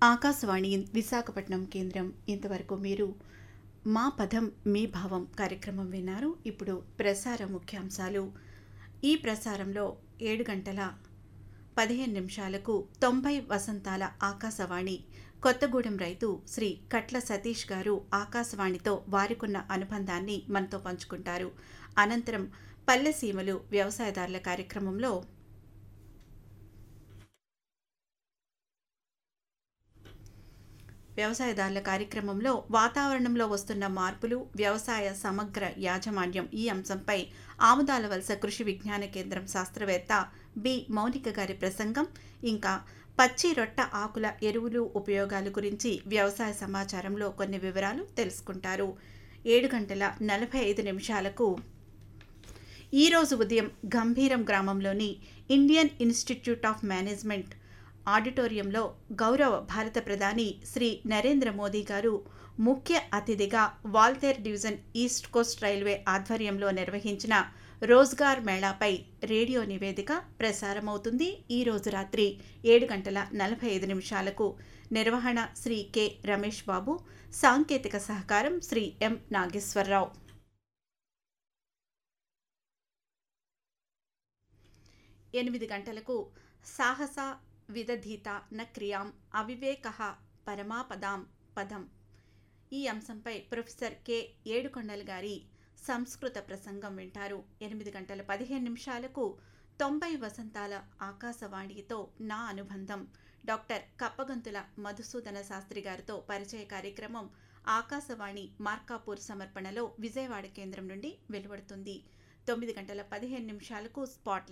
ఆకాశవాణి విశాఖపట్నం కేంద్రం ఇంతవరకు మీరు మా పదం మీ భావం కార్యక్రమం విన్నారు ఇప్పుడు ప్రసార ముఖ్యాంశాలు ఈ ప్రసారంలో ఏడు గంటల పదిహేను నిమిషాలకు తొంభై వసంతాల ఆకాశవాణి కొత్తగూడెం రైతు శ్రీ కట్ల సతీష్ గారు ఆకాశవాణితో వారికున్న అనుబంధాన్ని మనతో పంచుకుంటారు అనంతరం పల్లెసీమలు వ్యవసాయదారుల కార్యక్రమంలో వ్యవసాయదారుల కార్యక్రమంలో వాతావరణంలో వస్తున్న మార్పులు వ్యవసాయ సమగ్ర యాజమాన్యం ఈ అంశంపై ఆముదాల వలస కృషి విజ్ఞాన కేంద్రం శాస్త్రవేత్త బి మౌనిక గారి ప్రసంగం ఇంకా పచ్చి రొట్ట ఆకుల ఎరువులు ఉపయోగాల గురించి వ్యవసాయ సమాచారంలో కొన్ని వివరాలు తెలుసుకుంటారు ఏడు గంటల నలభై ఐదు నిమిషాలకు ఈరోజు ఉదయం గంభీరం గ్రామంలోని ఇండియన్ ఇన్స్టిట్యూట్ ఆఫ్ మేనేజ్మెంట్ ఆడిటోరియంలో గౌరవ భారత ప్రధాని శ్రీ నరేంద్ర మోదీ గారు ముఖ్య అతిథిగా Waltair division East Coast railway ఆధ్వర్యంలో నిర్వహించిన రోజ్గార్ మేళాపై రేడియో నివేదిక ప్రసారమవుతుంది ఈ రోజు రాత్రి ఏడు గంటల నలభై ఐదు నిమిషాలకు నిర్వహణ శ్రీ కె రమేష్ బాబు సాంకేతిక సహకారం శ్రీ ఎం నాగేశ్వరరావు ఎనిమిది గంటలకు సాహస విదధీత న క్రియాం అవివేక పరమాపదాం పదం ఈ అంశంపై ప్రొఫెసర్ కె ఏడుకొండల గారి సంస్కృత ప్రసంగం వింటారు ఎనిమిది గంటల పదిహేను నిమిషాలకు తొంభై వసంతాల ఆకాశవాణితో నా అనుబంధం డాక్టర్ కప్పగంతుల మధుసూదన శాస్త్రి గారితో పరిచయ కార్యక్రమం ఆకాశవాణి మార్కాపూర్ సమర్పణలో విజయవాడ కేంద్రం నుండి వెలువడుతుంది తొమ్మిది గంటల పదిహేను నిమిషాలకు స్పాట్